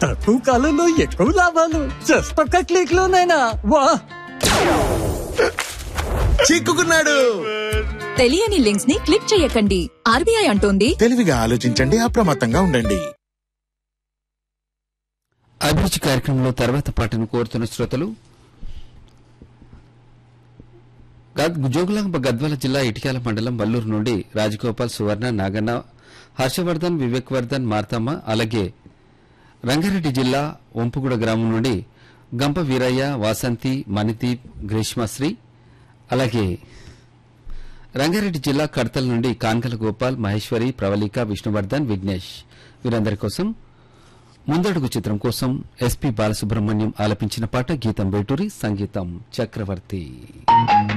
తక్కువ కాలంలో ఎక్కువ లాభాలు జస్ట్ ఒక్క క్లిక్ లోనైనా వా చిక్కుకున్నాడు తెలియని లింక్స్ ని క్లిక్ చేయకండి ఆర్బీఐ అంటోంది తెలివిగా ఆలోచించండి అప్రమత్తంగా ఉండండి అభిరుచి కార్యక్రమంలో తర్వాత పాటను కోరుతున్న శ్రోతలు గద్- జోగులాంబ గద్వాల జిల్లా ఇటికాల మండలం వల్లూరు నుండి రాజగోపాల్ సువర్ణ నాగన్న హర్షవర్ధన్ వివేక్ వర్ధన్ మార్తమ్మ అలాగే రంగారెడ్డి జిల్లా వంపుగూడ గ్రామం నుండి గంప వీరయ్య వాసంతి మణిదీప్ గ్రీష్మశ్రీ అలాగే రంగారెడ్డి జిల్లా కడతల నుండి కాన్కల గోపాల్ మహేశ్వరి ప్రవళిక విష్ణువర్ధన్ విఘ్నేష్ వీరందరి కోసం ముందడుగు చిత్రం కోసం ఎస్పి బాలసుబ్రహ్మణ్యం ఆలపించిన పాట గీతం వేటూరి సంగీతం చక్రవర్తి